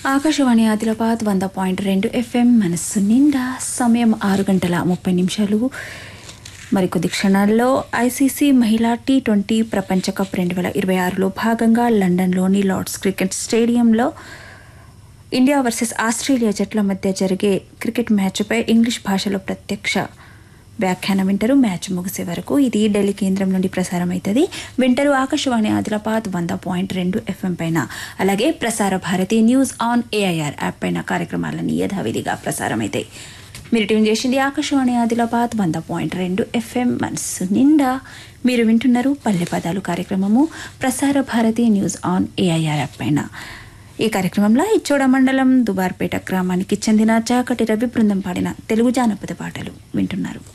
ఆకాశవాణి ఆదిలాబాద్ వంద పాయింట్ రెండు ఎఫ్ఎం మనస్సు నిండా సమయం ఆరు గంటల ముప్పై నిమిషాలు మరికొద్ది క్షణాల్లో ఐసీసీ మహిళా టీ ట్వంటీ ప్రపంచ కప్ రెండు వేల ఇరవై ఆరులో భాగంగా లండన్లోని లార్డ్స్ క్రికెట్ స్టేడియంలో ఇండియా వర్సెస్ ఆస్ట్రేలియా జట్ల మధ్య జరిగే క్రికెట్ మ్యాచ్పై ఇంగ్లీష్ భాషలో ప్రత్యక్ష వ్యాఖ్యానం వింటారు మ్యాచ్ ముగిసే వరకు ఇది ఢిల్లీ కేంద్రం నుండి ప్రసారం అవుతుంది వింటారు ఆకాశవాణి ఆదిలాబాద్ వంద పాయింట్ రెండు ఎఫ్ఎం పైన అలాగే Prasar Bharati news on A I R app పైన కార్యక్రమాలన్నీ యథావిధిగా ప్రసారం అవుతాయి మీరు ట్యూన్ చేసింది ఆకాశవాణి ఆదిలాబాద్ వంద పాయింట్ రెండు ఎఫ్ఎం మనసు నిండా మీరు వింటున్నారు పల్లె పదాలు కార్యక్రమము Prasar Bharati news on A I R app పైన ఈ కార్యక్రమంలో ఇచ్చోడ మండలం దుబార్పేట గ్రామానికి చెందిన చాకటి రవి బృందం పాడిన తెలుగు జానపద పాటలు వింటున్నారు